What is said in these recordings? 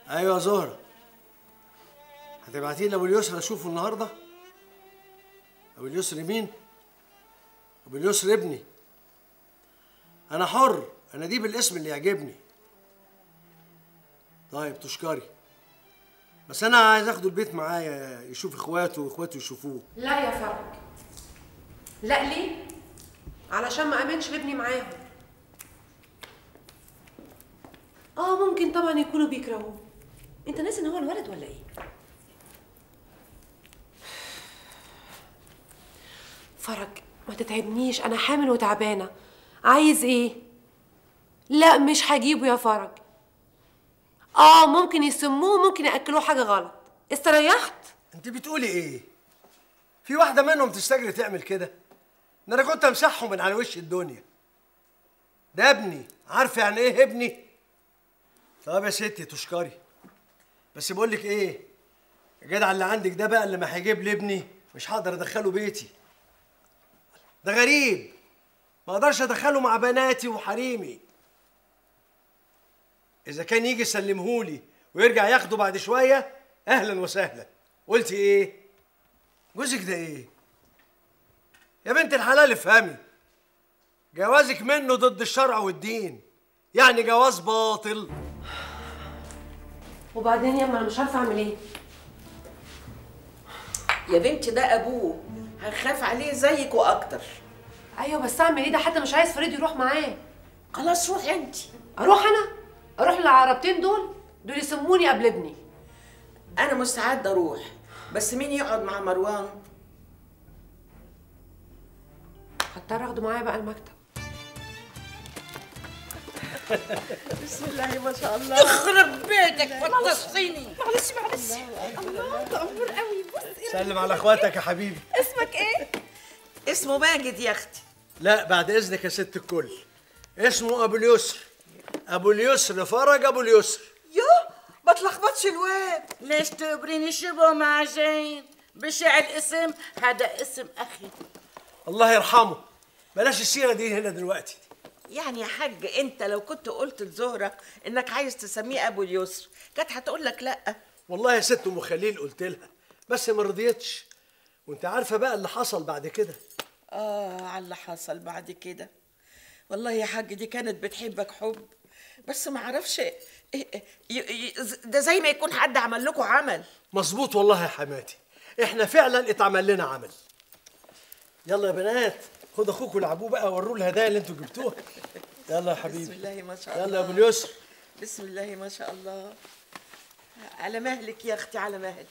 ايوه يا زهره هتبعتي لي ابو اليسر اشوفه النهارده ابو اليسر مين ابو اليسر ابني انا حر انا دي بالاسم اللي يعجبني طيب تشكري بس انا عايز اخده البيت معايا يشوف اخواته واخواته يشوفوه لا يا فرج لا ليه علشان ما امنش لابني معاهم اه ممكن طبعا يكونوا بيكرهوه انت ناسي ان هو الولد ولا ايه فرج ما تتعبنيش انا حامل وتعبانه عايز ايه لا مش هجيبه يا فرج اه ممكن يسموه ممكن ياكلوه حاجه غلط استريحت انت بتقولي ايه في واحده منهم تستجري تعمل كده ده انا كنت امسحه من على وش الدنيا ده ابني عارف يعني ايه ابني طب يا ستي تشكري بس بقول لك ايه الجدع اللي عندك ده بقى اللي ما هيجيب لي ابني مش هقدر ادخله بيتي ده غريب ما اقدرش ادخله مع بناتي وحريمي اذا كان يجي يسلمهولي ويرجع ياخده بعد شويه اهلا وسهلا قلتي ايه جوزك ده ايه يا بنت الحلال افهمي جوازك منه ضد الشرع والدين يعني جواز باطل وبعدين يا اما انا مش عارفه اعمل ايه يا بنتي ده ابوه هخاف عليه زيك واكتر ايوه بس اعمل ايه ده حتى مش عايز فريد يروح معاه خلاص روحي انت اروح انا اروح للعربتين دول دول يسموني قبل ابني انا مستعده اروح بس مين يقعد مع مروان هضطر اخده معايا بقى المكتب بسم الله ما شاء الله يخرب بيتك فطستيني معلش معلش الله ده امور قوي بص سلم على اخواتك يا حبيبي اسمك ايه اسمه ماجد يا اختي لا بعد اذنك يا ست الكل اسمه ابو اليسر ابو اليسر فرج ابو اليسر يو ما تلخبطش الواد ليش تبريني شبه مع جين بشع الاسم هذا اسم اخي الله يرحمه بلاش السيره دي هنا دلوقتي يعني يا حاج انت لو كنت قلت لزهره انك عايز تسميه ابو اليسر كانت هتقول لك لا والله يا ست ام خليل قلت لها بس ما رضيتش وانت عارفه بقى اللي حصل بعد كده اه على اللي حصل بعد كده والله يا حاج دي كانت بتحبك حب بس ما اعرفش إيه- إيه- ي- ي- ده زي ما يكون حد عمل لكم عمل مظبوط والله يا حماتي احنا فعلا اتعمل لنا عمل يلا يا بنات خد اخوك ولعبوه بقى وروه الهدايا اللي انتوا جبتوها يلا يا بسم حبيبي الله ما شاء الله يلا يا ابو اليسر بسم الله ما شاء الله على مهلك يا اختي على مهلك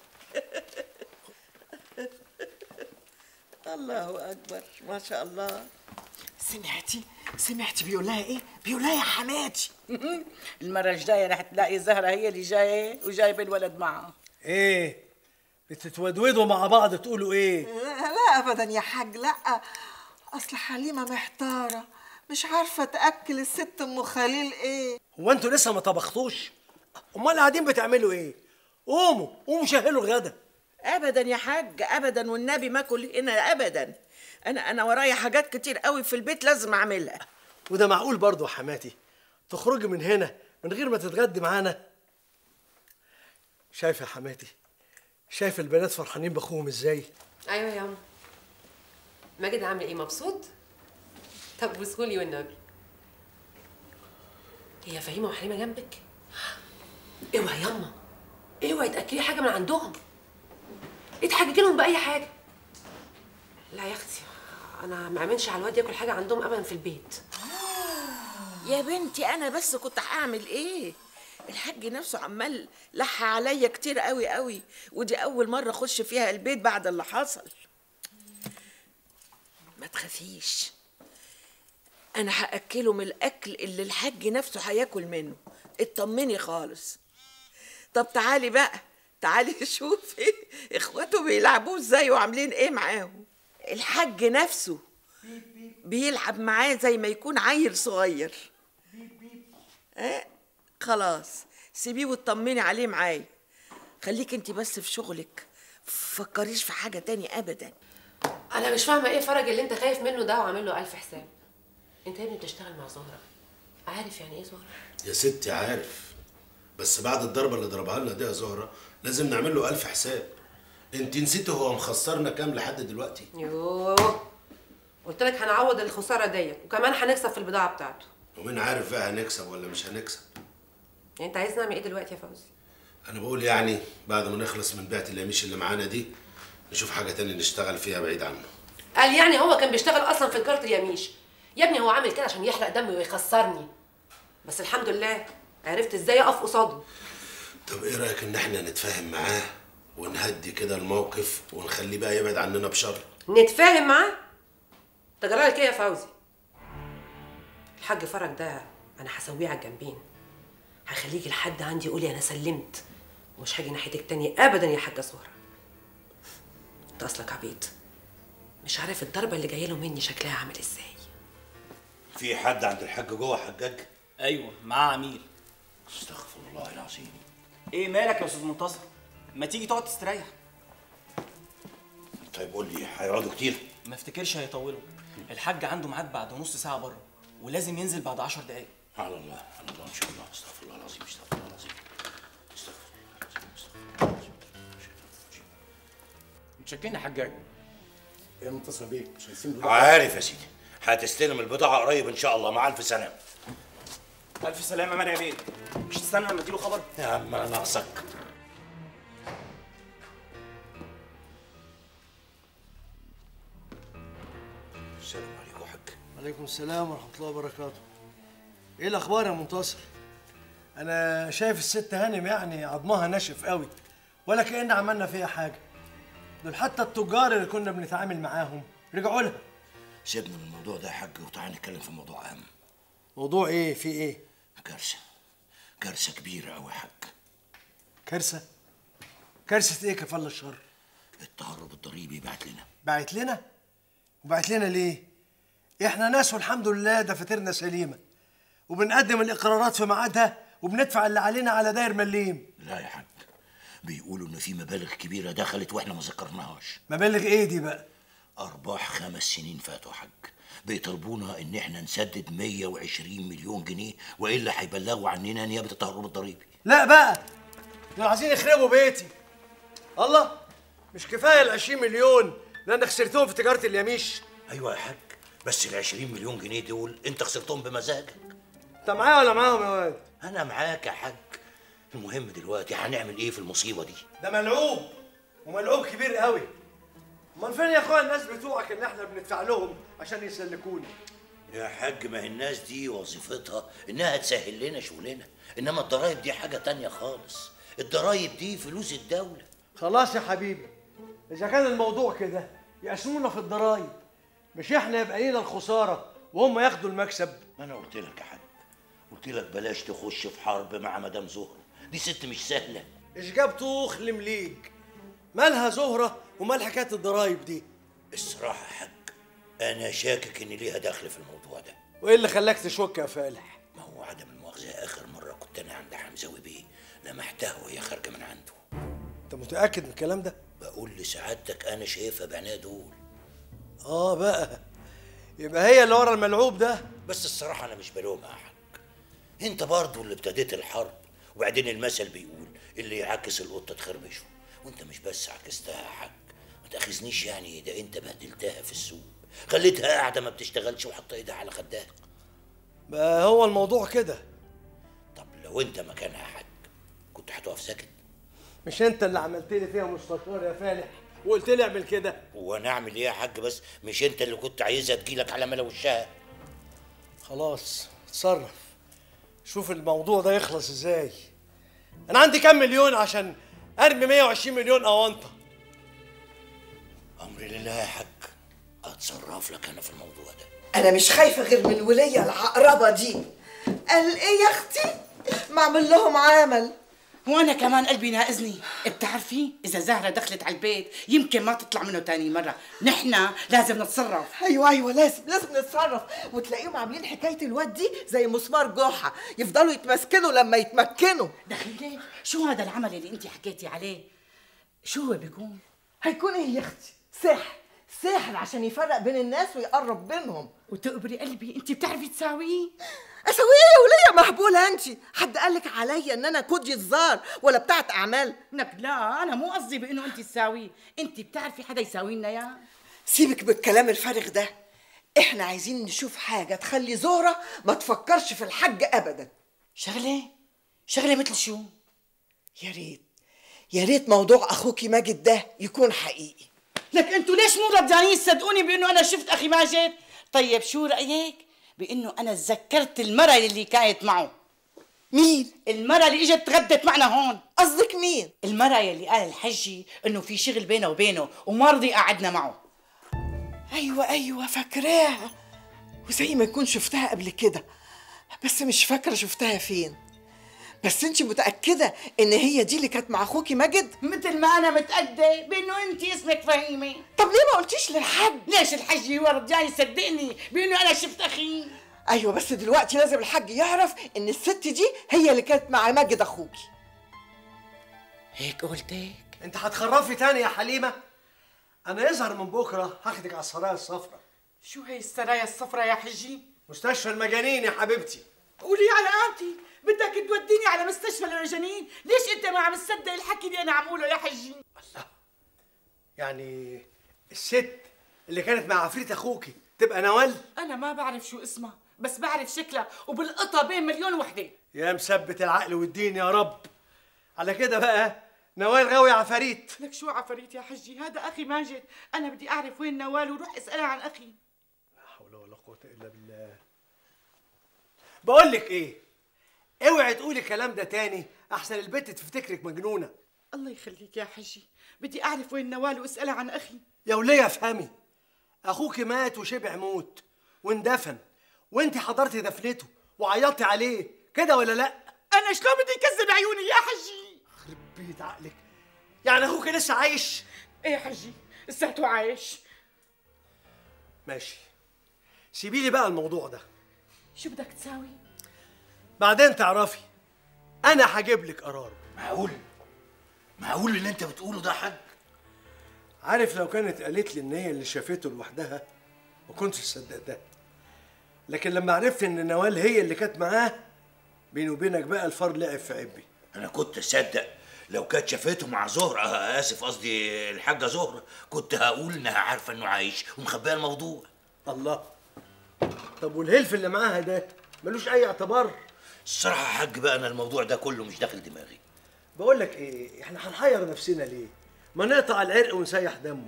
الله اكبر ما شاء الله سمعتي سمعتي بيقول لها ايه بيقول لها يا حماتي المره الجايه رح تلاقي زهره هي اللي جايه وجايبه الولد معها ايه بتتودودوا مع بعض تقولوا ايه لا ابدا يا حاج لا اصل حليمه محتاره مش عارفه تاكل الست ام خليل ايه هو انتوا لسه ما طبختوش امال قاعدين بتعملوا ايه قوموا قوموا شهلوا الغدا ابدا يا حاج ابدا والنبي ما اكل هنا ابدا انا انا ورايا حاجات كتير قوي في البيت لازم اعملها وده معقول برضه يا حماتي تخرجي من هنا من غير ما تتغدي معانا شايف يا حماتي شايف البنات فرحانين باخوهم ازاي ايوه يا عم ماجد عامل ايه مبسوط طب بوسهولي والنبي هي فهيمه وحليمه جنبك اوعي ياما اوعي تاكلي حاجه من عندهم اتحججي لهم باي حاجه لا يا اختي انا ما امنش على الواد ياكل حاجه عندهم ابدا في البيت يا بنتي انا بس كنت هعمل ايه الحاج نفسه عمال لح عليا كتير قوي قوي ودي اول مره اخش فيها البيت بعد اللي حصل ما تخافيش انا هاكله من الاكل اللي الحاج نفسه هياكل منه اطمني خالص طب تعالي بقى تعالي شوفي اخواته بيلعبوه ازاي وعاملين ايه معاهم الحاج نفسه بيلعب معاه زي ما يكون عيل صغير اه خلاص سيبيه وطمني عليه معايا خليك انت بس في شغلك فكريش في حاجه تاني ابدا انا مش فاهمه ايه فرج اللي انت خايف منه ده وعامل له الف حساب انت يا ابني بتشتغل مع زهره عارف يعني ايه زهره يا ستي عارف بس بعد الضربه اللي ضربها لنا دي يا زهره لازم نعمل له الف حساب انت نسيتي هو مخسرنا كام لحد دلوقتي يوه قلت لك هنعوض الخساره ديت وكمان هنكسب في البضاعه بتاعته ومين عارف بقى هنكسب ولا مش هنكسب يعني انت عايز نعمل ايه دلوقتي يا فوزي انا بقول يعني بعد ما نخلص من بيعه اليميش اللي معانا دي نشوف حاجه تانية نشتغل فيها بعيد عنه قال يعني هو كان بيشتغل اصلا في تجاره اليميش يا ابني هو عامل كده عشان يحرق دمي ويخسرني بس الحمد لله عرفت ازاي اقف قصاده طب ايه رايك ان احنا نتفاهم معاه ونهدي كده الموقف ونخليه بقى يبعد عننا بشر نتفاهم معاه انت جرالك ايه يا فوزي الحاج فرج ده انا هسويه على الجنبين هخليكي لحد عندي يقولي انا سلمت ومش هاجي ناحيتك تاني ابدا يا حاجه سهره انت اصلك عبيط مش عارف الضربه اللي جايه له مني شكلها عامل ازاي في حد عند الحاج جوه حجاج ايوه معاه عميل استغفر الله العظيم ايه مالك يا استاذ منتصر ما تيجي تقعد تستريح طيب قول لي هيقعدوا كتير ما افتكرش هيطولوا الحاج عنده ميعاد بعد نص ساعه بره ولازم ينزل بعد عشر دقايق على الله على الله ان شاء الله استغفر الله العظيم استغفر الله العظيم استغفر الله العظيم استغفر الله العظيم متشكرين يا حجاج يا منتصر بيك مش هيسيب عارف يا سيدي هتستلم البضاعة قريب إن شاء الله مع ألف سلامة الف سلامه يا مريم بيه مش تستنى لما اديله خبر يا عم أنا ناقصك السلام عليكم يا حاج عليكم السلام ورحمة الله وبركاته. إيه الأخبار يا منتصر؟ أنا شايف الست هانم يعني عظمها ناشف قوي ولا كأن عملنا فيها حاجة. دول حتى التجار اللي كنا بنتعامل معاهم رجعوا لها. سيبنا من الموضوع ده يا حاج وتعالى نتكلم في موضوع أهم موضوع إيه؟ في إيه؟ كارثة كارثة كبيرة أوي يا حاج كارثة؟ كارثة إيه كفل الشر؟ التهرب الضريبي بعت لنا بعت لنا؟ وبعت لنا ليه؟ إحنا ناس والحمد لله دفاترنا سليمة. وبنقدم الإقرارات في ميعادها وبندفع اللي علينا على داير مليم. لا يا حاج بيقولوا إن في مبالغ كبيرة دخلت وإحنا ما ذكرناهاش مبالغ إيه دي بقى؟ أرباح خمس سنين فاتوا يا حاج بيطلبونا إن إحنا نسدد 120 مليون جنيه وإلا هيبلغوا عننا نيابة التهرب الضريبي لا بقى دول عايزين يخربوا بيتي الله مش كفايه ال 20 مليون اللي انا خسرتهم في تجاره اليميش أيوة يا حاج بس ال 20 مليون جنيه دول أنت خسرتهم بمزاجك انت معايا ولا معاهم يا واد أنا معاك يا حاج المهم دلوقتي هنعمل إيه في المصيبة دي ده ملعوب وملعوب كبير قوي امال فين يا اخويا الناس بتوعك اللي احنا بندفع لهم عشان يسلكونا يا حاج ما هي الناس دي وظيفتها إنها تسهل لنا شغلنا إنما الضرايب دي حاجة تانية خالص الضرايب دي فلوس الدولة خلاص يا حبيبي اذا كان الموضوع كده يقسمونا في الضرايب مش احنا يبقى لينا الخساره وهم ياخدوا المكسب ما أنا قلت لك يا حاج قلت لك بلاش تخش في حرب مع مدام زهرة دي ست مش سهلة ايش جاب طوخ لمليج مالها زهره ومال حكايه الضرايب دي الصراحة يا حاج أنا شاكك إن ليها دخل في الموضوع ده وايه اللي خلاك تشك يا فالح ما هو عدم المؤاخذة آخر مرة كنت أنا عند حمزاوي بيه لمحتها وهي خارجة من عنده انت متاكد من الكلام ده بقول لسعادتك أنا شايفها بعينيا دول اه بقى يبقى هي اللي ورا الملعوب ده بس الصراحة أنا مش بلومها يا حاج أنت برضو اللي ابتديت الحرب وبعدين المثل بيقول اللي يعكس القطة تخربشه وأنت مش بس عكستها يا حاج ما تاخذنيش يعني ده أنت بهدلتها في السوق خليتها قاعدة ما بتشتغلش وحاطة إيدها على خدها بقى هو الموضوع كده طب لو أنت مكانها يا حاج كنت هتقف ساكت مش انت اللي عملت لي فيها مستشار يا فالح وقلت لي اعمل كده وانا اعمل ايه يا حاج بس مش انت اللي كنت عايزها تجيلك على ملا وشها خلاص اتصرف شوف الموضوع ده يخلص ازاي انا عندي كام مليون عشان ارمي 120 مليون اونطه امر لله يا حاج اتصرف لك انا في الموضوع ده انا مش خايفه غير من الوليه العقربه دي قال ايه يا اختي ما اعمل لهم عمل وانا كمان قلبي ناقزني بتعرفي اذا زهره دخلت على البيت يمكن ما تطلع منه تاني مره نحن لازم نتصرف ايوه ايوه لازم لازم نتصرف وتلاقيهم عاملين حكايه الواد دي زي مسمار جحا يفضلوا يتمسكنوا لما يتمكنوا دخيلة شو هذا العمل اللي انت حكيتي عليه شو هو بيكون هيكون ايه يا اختي سحر سحر عشان يفرق بين الناس ويقرب بينهم وتقبري قلبي انت بتعرفي تساويه اسوي ايه يا وليه مهبوله انت حد قال لك عليا ان انا كودي الزار ولا بتاعت اعمال لك لا انا مو قصدي بانه انت تساويه انت بتعرفي حدا يساوي لنا اياه سيبك بالكلام الفارغ ده احنا عايزين نشوف حاجه تخلي زهره ما تفكرش في الحج ابدا شغله شغله مثل شو يا ريت يا ريت موضوع اخوكي ماجد ده يكون حقيقي لك انتوا ليش مو رضيانين تصدقوني بانه انا شفت اخي ماجد طيب شو رايك بانه انا تذكرت المرة اللي كانت معه مين المرة اللي اجت تغدت معنا هون قصدك مين المرة يلي قال الحجي انه في شغل بينه وبينه وما رضي قعدنا معه ايوه ايوه فاكراها وزي ما يكون شفتها قبل كده بس مش فاكره شفتها فين بس انت متاكده ان هي دي اللي كانت مع اخوكي ماجد مثل ما انا متأكدة بانه انت اسمك فهيمة طب ليه ما قلتيش للحاج ليش الحجي هو رضيان يصدقني بانه انا شفت اخي ايوه بس دلوقتي لازم الحاج يعرف ان الست دي هي اللي كانت مع ماجد اخوكي هيك قلت هيك انت هتخرفي تاني يا حليمه انا يظهر من بكره هاخدك على السرايا الصفراء شو هي السرايا الصفراء يا حجي مستشفى المجانين يا حبيبتي قولي على قامتي بدك توديني على مستشفى للمجانين ليش انت ما عم تصدق الحكي اللي انا عم اقوله يا حجي يعني الست اللي كانت مع عفريت اخوكي تبقى نوال انا ما بعرف شو اسمها بس بعرف شكلها وبالقطة بين مليون وحدة يا مثبت العقل والدين يا رب على كده بقى نوال غاوي عفاريت لك شو عفريت يا حجي هذا اخي ماجد انا بدي اعرف وين نوال وروح اسالها عن اخي لا حول ولا قوه الا بالله بقول لك ايه اوعي تقولي الكلام ده تاني احسن البت تفتكرك مجنونه الله يخليك يا حجي بدي اعرف وين نوال واسالها عن اخي يا وليه افهمي اخوك مات وشبع موت واندفن وانت حضرتي دفنته وعيطتي عليه كده ولا لا انا شلون بدي اكذب عيوني يا حجي خرب بيت عقلك يعني اخوك لسه عايش ايه يا حجي لساته عايش ماشي سيبي لي بقى الموضوع ده شو بدك تساوي بعدين تعرفي انا هجيب لك قرار معقول معقول اللي انت بتقوله ده يا حاج عارف لو كانت قالت لي ان هي اللي شافته لوحدها ما كنتش صدقتها لكن لما عرفت ان نوال هي اللي كانت معاه بيني وبينك بقى الفار لعب في عبي انا كنت اصدق لو كانت شافته مع زهرة آه اسف قصدي الحاجة زهرة كنت هقول انها عارفة انه عايش ومخبيه الموضوع الله طب والهلف اللي معاها ده ملوش اي اعتبار الصراحة يا حاج بقى انا الموضوع ده كله مش داخل دماغي بقول لك ايه احنا هنحير نفسنا ليه ما نقطع العرق ونسيح دمه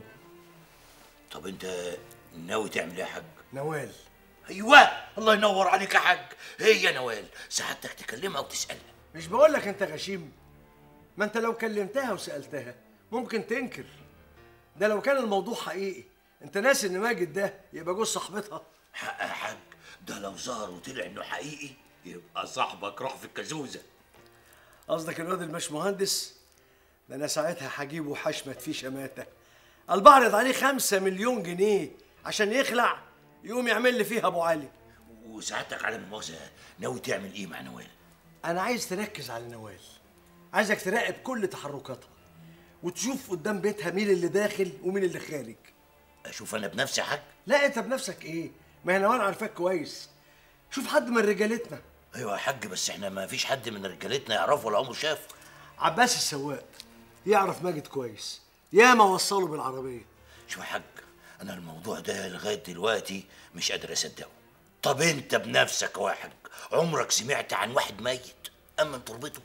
طب انت ناوي تعمل ايه يا حاج نوال ايوه الله ينور عليك يا حاج هي نوال سعادتك تكلمها وتسالها مش بقول لك انت غشيم ما انت لو كلمتها وسالتها ممكن تنكر ده لو كان الموضوع حقيقي انت ناسي ان ماجد ده يبقى جوز صاحبتها حق يا حاج ده لو ظهر وطلع انه حقيقي يبقى صاحبك راح في الكازوزه قصدك الواد المش مهندس ده انا ساعتها هجيبه حشمت فيه شماته قال بعرض عليه خمسة مليون جنيه عشان يخلع يقوم يعمل لي فيها ابو علي وسعادتك على المؤاخذه ناوي تعمل ايه مع نوال انا عايز تركز على نوال عايزك تراقب كل تحركاتها وتشوف قدام بيتها مين اللي داخل ومين اللي خارج اشوف انا بنفسي يا حاج لا انت بنفسك ايه ما هي نوال عارفاك كويس شوف حد من رجالتنا ايوه يا حاج بس احنا ما فيش حد من رجالتنا يعرفه ولا عمره شافه عباس السواق يعرف ماجد كويس ياما وصله بالعربيه شو يا حاج انا الموضوع ده لغايه دلوقتي مش قادر اصدقه طب انت بنفسك يا حاج عمرك سمعت عن واحد ميت امن تربته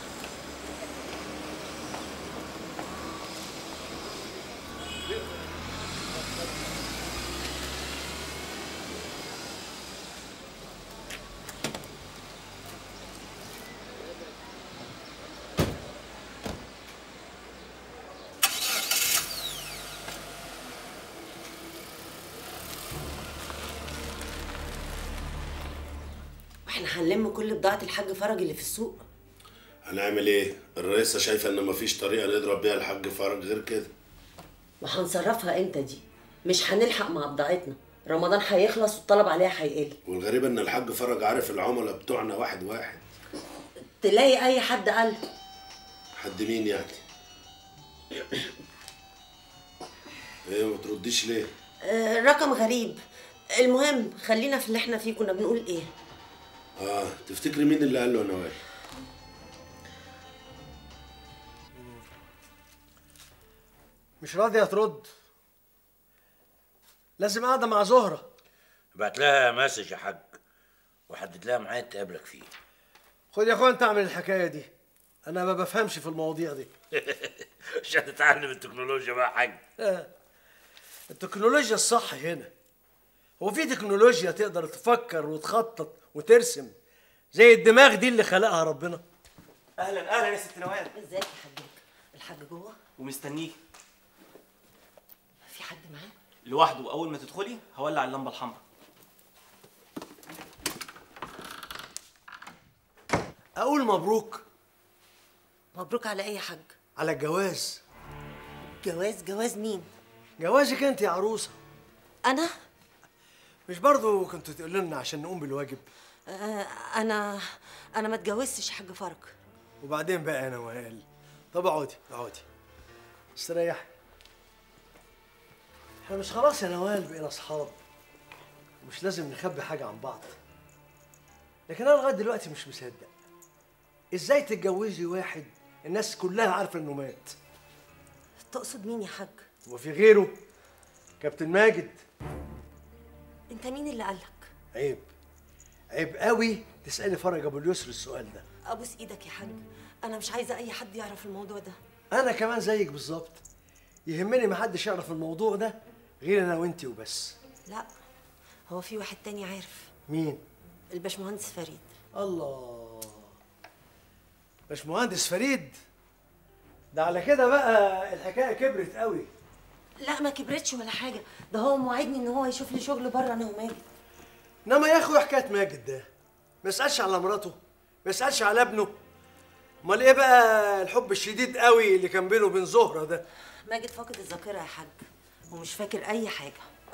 واحنا هنلم كل بضاعة الحاج فرج اللي في السوق هنعمل ايه الرئيسة شايفة ان مفيش طريقة نضرب بيها الحاج فرج غير كده وهنصرفها امتى دي مش هنلحق مع بضاعتنا رمضان هيخلص والطلب عليها هيقل والغريب ان الحاج فرج عارف العملاء بتوعنا واحد واحد تلاقي اي حد قال حد مين يعني ايه ما ترديش ليه آه رقم غريب المهم خلينا في اللي احنا فيه كنا بنقول ايه اه تفتكري مين اللي قال له يا نوال مش راضية ترد لازم قاعدة مع زهرة بعت لها مسج يا حاج وحدد لها ميعاد تقابلك فيه خد يا اخويا انت اعمل الحكاية دي انا ما بفهمش في المواضيع دي عشان تتعلم التكنولوجيا بقى يا حاج آه. التكنولوجيا الصح هنا هو في تكنولوجيا تقدر تفكر وتخطط وترسم زي الدماغ دي اللي خلقها ربنا اهلا اهلا يا ست نوال ازيك يا حاج الحاج جوه ومستنيك في حد معاه لوحده واول ما تدخلي هولع اللمبه الحمراء اقول مبروك مبروك على ايه يا حاج على الجواز جواز جواز مين جوازك انت يا عروسة انا مش برضو كنتوا تقولوا لنا عشان نقوم بالواجب آه انا انا ما اتجوزتش حاج فرج وبعدين بقى يا نوال طب اقعدي اقعدي استريحي احنا مش خلاص يا نوال بقينا اصحاب مش لازم نخبي حاجة عن بعض لكن انا لغاية دلوقتي مش مصدق ازاي تتجوزي واحد الناس كلها عارفة انه مات تقصد مين يا حاج وفي غيره كابتن ماجد انت مين اللي قالك عيب عيب قوي تسألي فرج ابو اليسر السؤال ده ابوس ايدك يا حاج انا مش عايزه اي حد يعرف الموضوع ده انا كمان زيك بالظبط يهمني محدش يعرف الموضوع ده غير انا وانتي وبس لا هو في واحد تاني عارف مين الباشمهندس فريد الله باشمهندس فريد ده على كده بقى الحكايه كبرت قوي لا ما كبرتش ولا حاجه ده هو موعدني ان هو يشوف لي شغل بره انا وماجد انما يا اخويا حكايه ماجد ده ما يسالش على مراته ما يسالش على ابنه امال ايه بقى الحب الشديد قوي اللي كان بينه وبين زهره ده ماجد فاقد الذاكره يا حاج ومش فاكر اي حاجه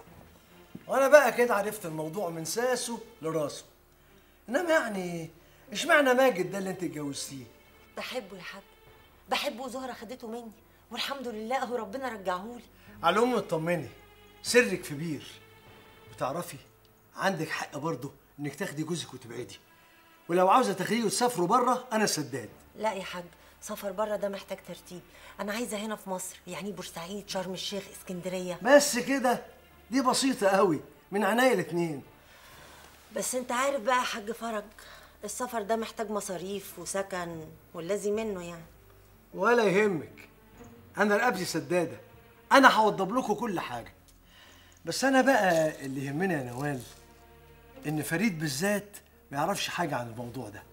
وانا بقى كده عرفت الموضوع من ساسه لراسه انما يعني اشمعنى ماجد ده اللي انت اتجوزتيه بحبه يا حاج بحبه وزهره خدته مني والحمد لله اهو ربنا رجعهولي على العموم اطمني سرك في بير وتعرفي عندك حق برضه انك تاخدي جوزك وتبعدي ولو عاوزه تاخديه وتسافروا بره انا سداد لا يا حاج سفر بره ده محتاج ترتيب انا عايزه هنا في مصر يعني بورسعيد شرم الشيخ اسكندريه بس كده دي بسيطه قوي من عناية الاتنين بس انت عارف بقى يا حاج فرج السفر ده محتاج مصاريف وسكن والذي منه يعني ولا يهمك انا رقبتي سداده انا هوضب لكم كل حاجه بس انا بقى اللي يهمني يا نوال ان فريد بالذات ما يعرفش حاجه عن الموضوع ده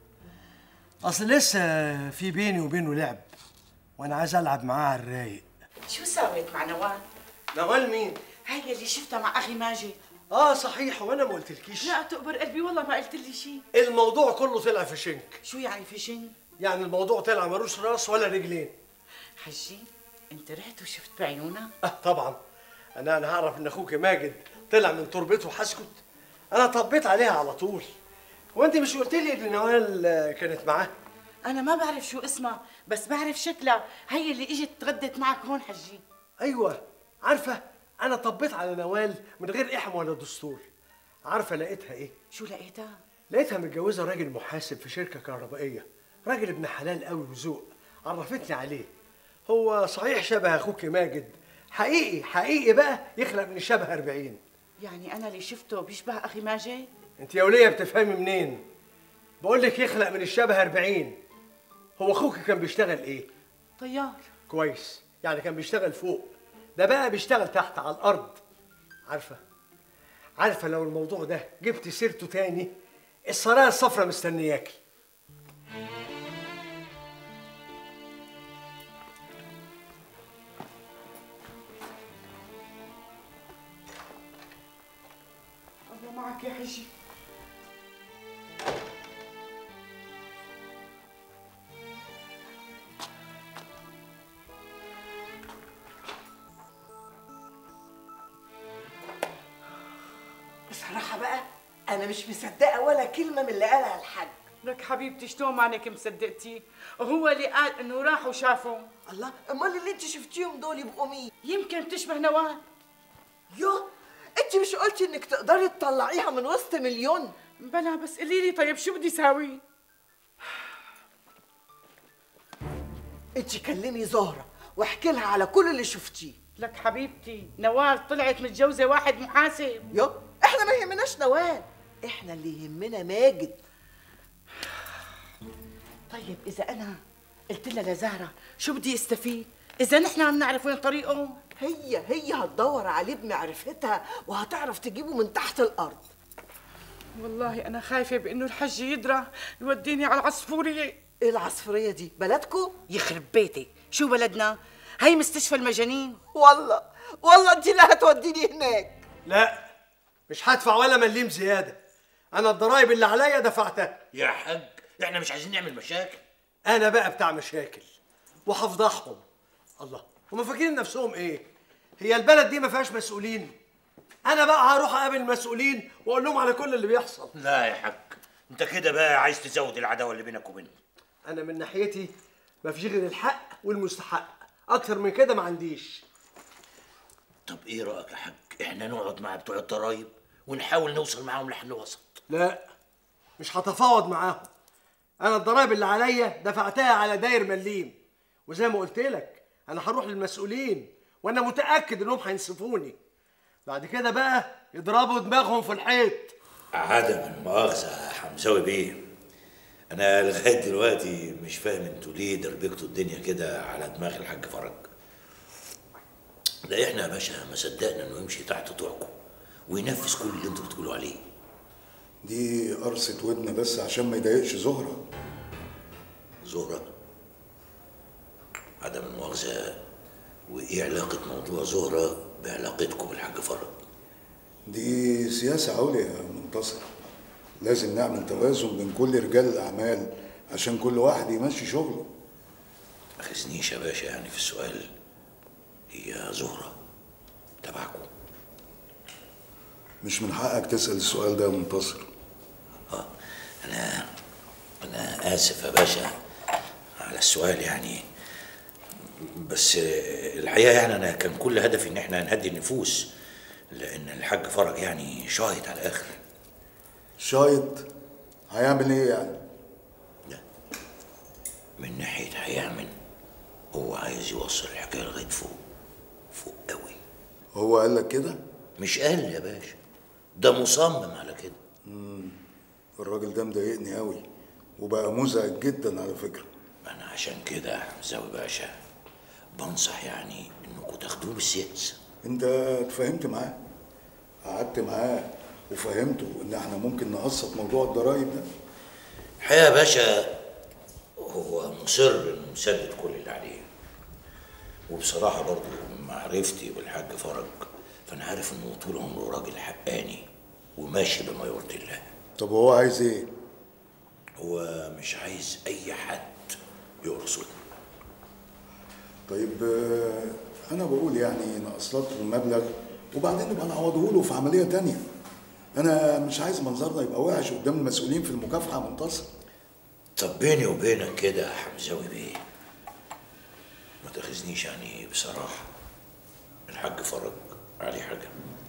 اصل لسه في بيني وبينه لعب وانا عايز العب معاه على الرايق شو سويت مع نوال؟ نوال مين هي اللي شفتها مع اخي ماجد اه صحيح وانا ما قلتلكيش لا تقبر قلبي والله ما قلت لي شيء الموضوع كله طلع في شنك شو يعني في شيء؟ يعني الموضوع طلع ملوش راس ولا رجلين حجي انت رحت وشفت بعيونك؟ اه طبعا انا انا هعرف ان اخوك ماجد طلع من تربته وهسكت انا طبيت عليها على طول وانت مش قلت لي ان نوال آه، كانت معاه انا ما بعرف شو اسمها بس بعرف شكلها هي اللي اجت تغدت معك هون حجي ايوه عارفه انا طبيت على نوال من غير احم ولا دستور عارفه لقيتها ايه شو لقيتها؟ لقيتها متجوزه راجل محاسب في شركه كهربائيه راجل ابن حلال قوي وذوق عرفتني عليه هو صحيح شبه اخوك ماجد حقيقي حقيقي بقى يخلق من الشبه 40 يعني انا اللي شفته بيشبه اخي ماجد؟ انت يا وليه بتفهمي منين بقول لك يخلق من الشبه 40 هو اخوك كان بيشتغل ايه طيار كويس يعني كان بيشتغل فوق ده بقى بيشتغل تحت على الارض عارفه عارفه لو الموضوع ده جبت سيرته تاني السرايا الصفرا مستنياكي الله معك يا حجي بصراحة بقى أنا مش مصدقة ولا كلمة من اللي قالها الحاج لك حبيبتي شلون مانك مصدقتي؟ هو اللي قال انه راح وشافه الله أمال اللي أنت شفتيهم دول يبقوا مين؟ يمكن بتشبه نوال عملتي انك تقدري تطلعيها من وسط مليون بلا بس قولي لي طيب شو بدي ساوي انت كلمي زهره واحكي لها على كل اللي شفتيه لك حبيبتي نوال طلعت متجوزه واحد محاسب يو احنا ما يهمناش نوال احنا اللي يهمنا ماجد طيب اذا انا قلت لها لزهره شو بدي استفيد اذا نحن عم نعرف وين طريقه هي هي هتدور عليه بمعرفتها وهتعرف تجيبه من تحت الارض والله انا خايفه بانه الحج يدرى يوديني على العصفوريه ايه العصفوريه دي بلدكم يخرب بيتي شو بلدنا هي مستشفى المجانين والله والله انت اللي هتوديني هناك لا مش هدفع ولا مليم زياده انا الضرايب اللي عليا دفعتها يا حاج احنا مش عايزين نعمل مشاكل انا بقى بتاع مشاكل وهفضحهم الله هما فاكرين نفسهم ايه هي البلد دي ما فيهاش مسؤولين انا بقى هروح اقابل المسؤولين واقول لهم على كل اللي بيحصل لا يا حاج انت كده بقى عايز تزود العداوه اللي بينك وبينهم انا من ناحيتي ما فيش غير الحق والمستحق اكتر من كده ما عنديش طب ايه رايك يا حاج احنا نقعد مع بتوع الضرايب ونحاول نوصل معاهم لحل وسط لا مش هتفاوض معاهم انا الضرايب اللي عليا دفعتها على داير مليم وزي ما قلت لك انا هروح للمسؤولين وانا متاكد انهم هينصفوني بعد كده بقى يضربوا دماغهم في الحيط عدم المؤاخذه يا حمزاوي بيه انا لغايه دلوقتي مش فاهم انتوا ليه دربكتوا الدنيا كده على دماغ الحاج فرج ده احنا يا باشا ما صدقنا انه يمشي تحت طوعكم وينفذ كل اللي انتوا بتقولوا عليه دي قرصة ودن بس عشان ما يضايقش زهرة زهرة عدم المؤاخذة وإيه علاقة موضوع زهرة بعلاقتكم بالحاج فرج؟ دي سياسة عليا يا منتصر لازم نعمل توازن بين كل رجال الأعمال عشان كل واحد يمشي شغله ما خزنيش يا باشا يعني في السؤال هي زهرة تبعكم مش من حقك تسأل السؤال ده يا منتصر أنا أنا آسف يا باشا على السؤال يعني بس الحقيقة يعني أنا كان كل هدفي إن إحنا نهدي النفوس لأن الحاج فرج يعني شاهد على الآخر شايط هيعمل ايه يعني من ناحية هيعمل هو عايز يوصل الحكاية لغاية فوق فوق قوي هو قال لك كده مش قال يا باشا ده مصمم على كده مم. الراجل ده مضايقني قوي وبقى مزعج جدا على فكرة أنا عشان كده يا حمزاوي باشا بنصح يعني إنكم تاخدوه بالسياسة انت اتفاهمت معاه قعدت معاه وفهمته ان احنا ممكن نقسط موضوع الضرايب ده الحقيقة يا باشا هو مصر انه يسدد كل اللي عليه وبصراحة برضو معرفتي بالحاج فرج فأنا عارف إنه طول عمره راجل حقاني وماشي بما يرضي الله طب هو عايز ايه؟ هو مش عايز أي حد يقرصه طيب آه، انا بقول يعني نقسط له المبلغ وبعدين نبقى نعوضه له في عمليه تانية انا مش عايز منظرنا يبقى وحش قدام المسؤولين في المكافحه يا منتصر طب بيني وبينك كده يا حمزاوي بيه ما تاخذنيش يعني بصراحة الحاج فرج عليه حاجة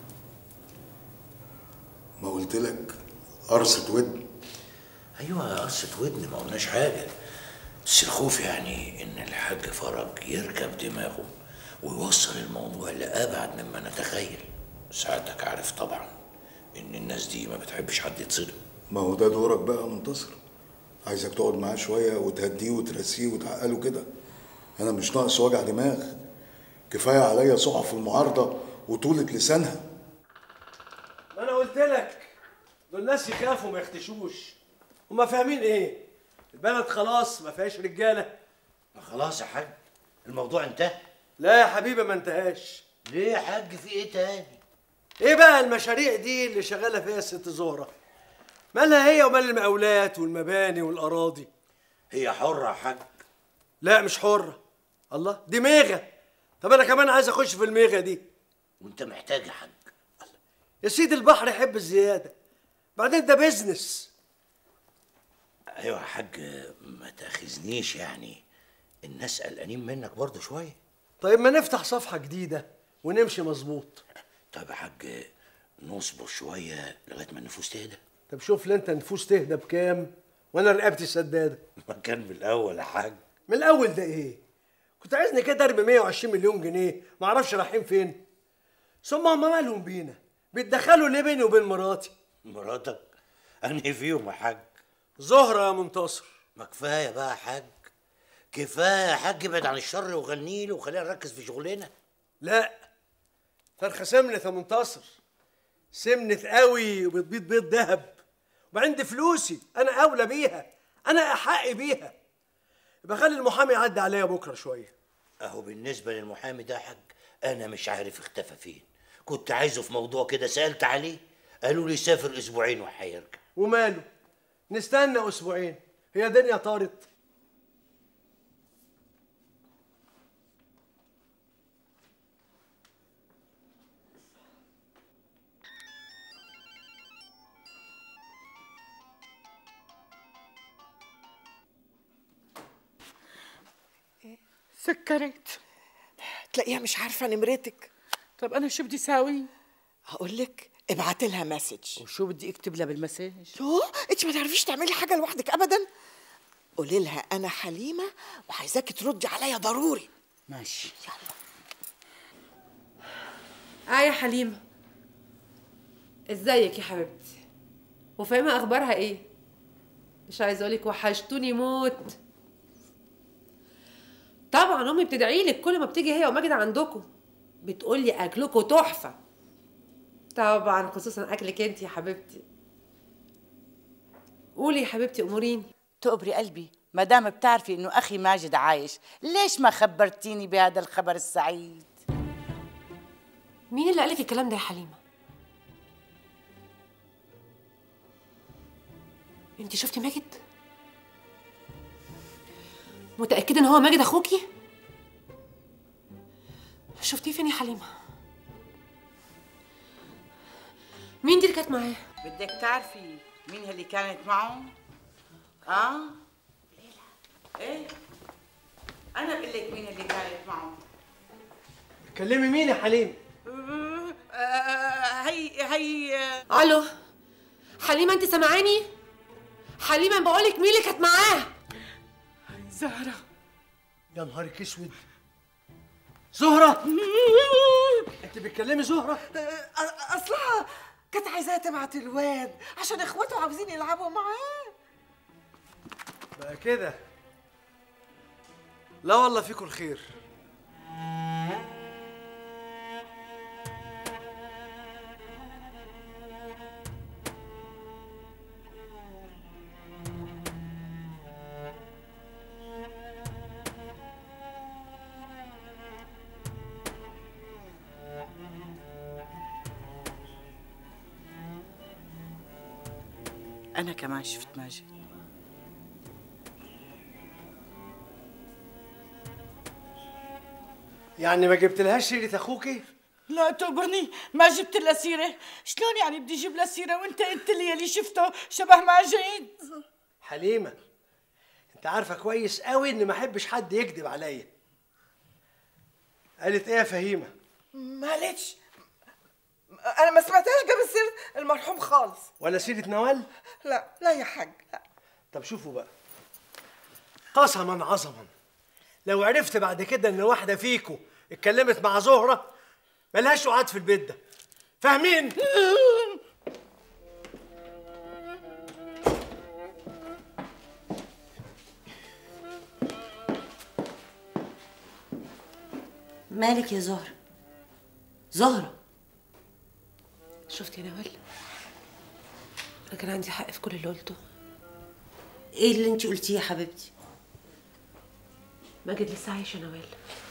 ما قلت لك قرصة ودن أيوة قصة ودن ما قلناش حاجة بس الخوف يعني إن الحاج فرج يركب دماغه ويوصل الموضوع لأبعد مما نتخيل ساعتك عارف طبعا إن الناس دي ما بتحبش حد يتصدم ما هو ده دورك بقى يا منتصر عايزك تقعد معاه شويه وتهديه وترسيه وتعقله كده انا مش ناقص وجع دماغ كفايه عليا صحف المعارضه وطولة لسانها ما انا قلت لك دول ناس يخافوا ما يختشوش هما فاهمين ايه البلد خلاص ما فيهاش رجاله ما خلاص يا حاج الموضوع انتهى لا يا حبيبي ما انتهاش ليه يا حاج في ايه تاني ايه بقى المشاريع دي اللي شغاله فيها الست زهره مالها هي ومال المقاولات والمباني والاراضي هي حره يا حاج لا مش حره الله دي ميغه طب انا كمان عايز اخش في الميغه دي وانت محتاج يا حاج يا سيدي البحر يحب الزياده بعدين ده بيزنس ايوه يا حاج ما تاخذنيش يعني الناس قلقانين منك برضه شويه طيب ما نفتح صفحه جديده ونمشي مظبوط طب يا حاج نصبر شويه لغايه ما النفوس تهدى طب شوف لي انت نفوس تهدى بكام وانا رقبتي سداده ما كان من الاول يا حاج من الاول ده ايه كنت عايزني كده ارمي 120 مليون جنيه ما اعرفش رايحين فين ثم هم مالهم بينا بيتدخلوا ليه بيني وبين مراتي مراتك انهي فيهم يا حاج زهره يا منتصر ما كفايه بقى يا حاج كفايه يا حاج ابعد عن الشر وغني له وخلينا نركز في شغلنا لا فرخه سمنت يا منتصر سمنت قوي وبتبيض بيض ذهب وعندي فلوسي انا اولى بيها انا احق بيها يبقى خلي المحامي يعدي عليا بكره شويه اهو بالنسبه للمحامي ده يا حاج انا مش عارف اختفى فين كنت عايزه في موضوع كده سالت عليه قالوا لي سافر اسبوعين وهيرجع وماله نستنى اسبوعين هي دنيا طارت سكرت تلاقيها مش عارفه نمرتك طب انا شو بدي ساوي هقول لك ابعت لها مسج وشو بدي اكتب لها بالمسج يوه انت ما تعرفيش تعملي حاجه لوحدك ابدا قولي لها انا حليمه وعايزاكي تردي عليا ضروري ماشي اه يا حليمه ازيك يا حبيبتي وفاهمه اخبارها ايه مش عايزه اقولك وحشتوني موت طبعا امي بتدعي لك كل ما بتيجي هي وماجد عندكم بتقول لي اكلكم تحفه طبعا خصوصا اكلك انت يا حبيبتي قولي يا حبيبتي اموريني تقبري قلبي ما دام بتعرفي انه اخي ماجد عايش ليش ما خبرتيني بهذا الخبر السعيد مين اللي قالك الكلام ده يا حليمه انت شفتي ماجد متاكده ان هو ماجد اخوكي شفتيه فين يا حليمه مين دي اللي كانت معاه بدك تعرفي مين اللي كانت معه اه ايه انا بقول لك مين اللي كانت معه كلمي مين يا حليم آه، هي هي الو حليمه انت سامعاني حليمه بقولك مين اللي كانت معاه زهره يا نهارك اسود زهره انت بتكلمي زهره اصلها كانت عايزاها تبعت الواد عشان اخواته عاوزين يلعبوا معاه بقى كده لا والله فيكم الخير انا كمان شفت ماجد يعني ما جبتلهاش سيره اخوكي لا تقبرني ما جبت لها سيره شلون يعني بدي اجيب لها سيره وانت قلت لي يلي شفته شبه ماجد حليمه انت عارفه كويس قوي ان ما احبش حد يكذب عليا قالت ايه يا فهيمه معلش انا ما سمعتهاش جاب سيره المرحوم خالص ولا سيره نوال لا لا يا حاج لا. طب شوفوا بقى قسما عظما لو عرفت بعد كده ان واحده فيكم اتكلمت مع زهره ملهاش وعد في البيت ده فاهمين مالك يا زهرة زهرة شفتي يا نوال انا كان عندي حق في كل اللي قلته ايه اللي انت قلتيه يا حبيبتي ماجد لسه عايش يا نوال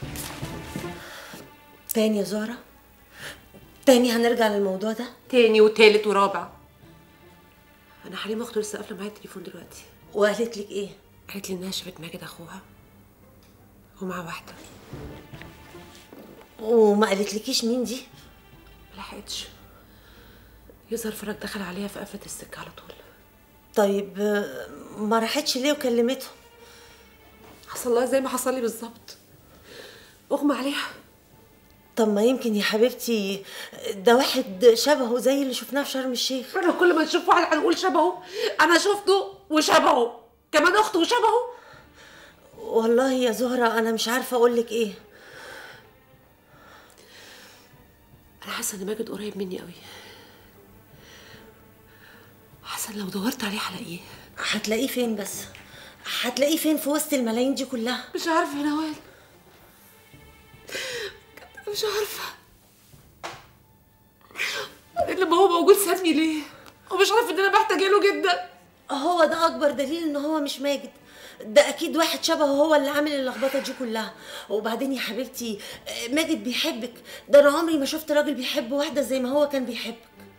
تاني يا زهرة تاني هنرجع للموضوع ده تاني وتالت ورابع انا حليمه اخته لسه قافله معايا التليفون دلوقتي وقالت لك ايه قالت لي انها شافت ماجد اخوها ومع واحده وما قالتلكيش مين دي ما لحقتش يظهر فرج دخل عليها في قفله السكه على طول طيب آه، ما راحتش ليه وكلمته حصل لها زي ما حصل لي بالظبط اغمى عليها طب ما يمكن يا حبيبتي ده واحد شبهه زي اللي شفناه في شرم الشيخ انا كل ما نشوف واحد هنقول شبهه انا شفته وشبهه كمان اخته وشبهه والله يا زهرة أنا مش عارفة أقولك إيه انا حاسه ان ماجد قريب مني قوي حاسه إن لو دورت عليه هلاقيه هتلاقيه فين بس هتلاقيه فين في وسط الملايين دي كلها مش عارفه يا نوال أنا مش عارفه بعدين لما هو موجود سابني ليه هو مش عارف ان انا محتاجه له جدا هو ده أكبر دليل إن هو مش ماجد ده أكيد واحد شبهه هو اللي عامل اللخبطة دي كلها وبعدين يا حبيبتي ماجد بيحبك ده أنا عمري ما شفت راجل بيحب واحدة زي ما هو كان بيحبك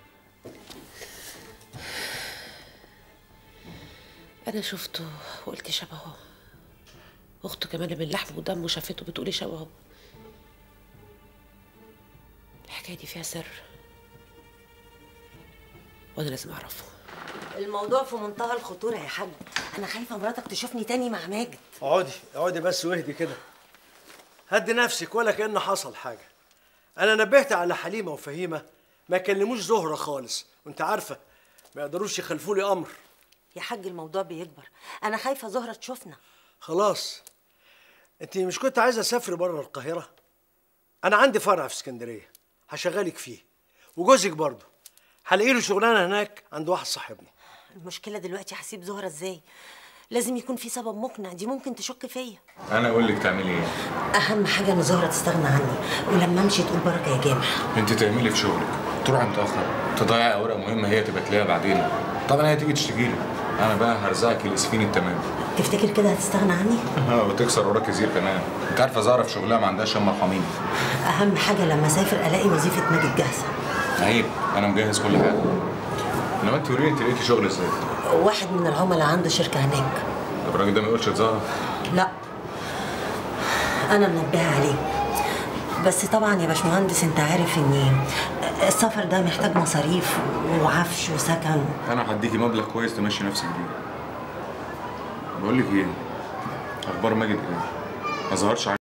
انا شفته وقلت شبهه اخته كمان اللي من لحم ودم وشافته بتقولي شبهه الحكايه دي فيها سر وانا لازم اعرفه الموضوع في منتهى الخطورة يا حاج أنا خايفة مراتك تشوفني تاني مع ماجد اقعدي اقعدي بس واهدي كده هدي نفسك ولا كأن حصل حاجة أنا نبهت على حليمة وفهيمة ما يكلموش زهرة خالص وأنت عارفة ما يقدروش يخلفوا لي أمر يا حاج الموضوع بيكبر أنا خايفة زهرة تشوفنا خلاص أنت مش كنت عايزة أسافري بره القاهرة أنا عندي فرع في اسكندرية هشغلك فيه وجوزك برضه هلاقي له شغلانة هناك عند واحد صاحبنا المشكلة دلوقتي هسيب زهرة إزاي لازم يكون في سبب مقنع دي ممكن تشك فيا انا اقول لك تعملي ايه أهم حاجة إن زهرة تستغنى عني ولما أمشي تقول بركة يا جامع انت تعملي في شغلك تروحي متاخر تضيعي اوراق مهمه هي تبقى تلاقيها بعدين طبعا هي تيجي تشتكي لي انا بقى هرزقك الاسفين التمام تفتكر كده هتستغنى عني وتكسر وراك كتير كمان انت عارفه زهره في شغلها ما عندهاش هم مرحمين أهم حاجة لما أسافر ألاقي وظيفة ماجد جاهزة عيب انا مجهز كل حاجه انما انت قولي لي انت لقيتي شغل ازاي واحد من العملاء عنده شركة هناك طب الراجل ده ما يقولش لزهره لا أنا منبهة عليه بس طبعا يا باشمهندس أنت عارف إن السفر ده محتاج مصاريف وعفش وسكن انا هديكي مبلغ كويس تمشي نفسك بيه بقول لك ايه اخبار ماجد ايه ما ظهرش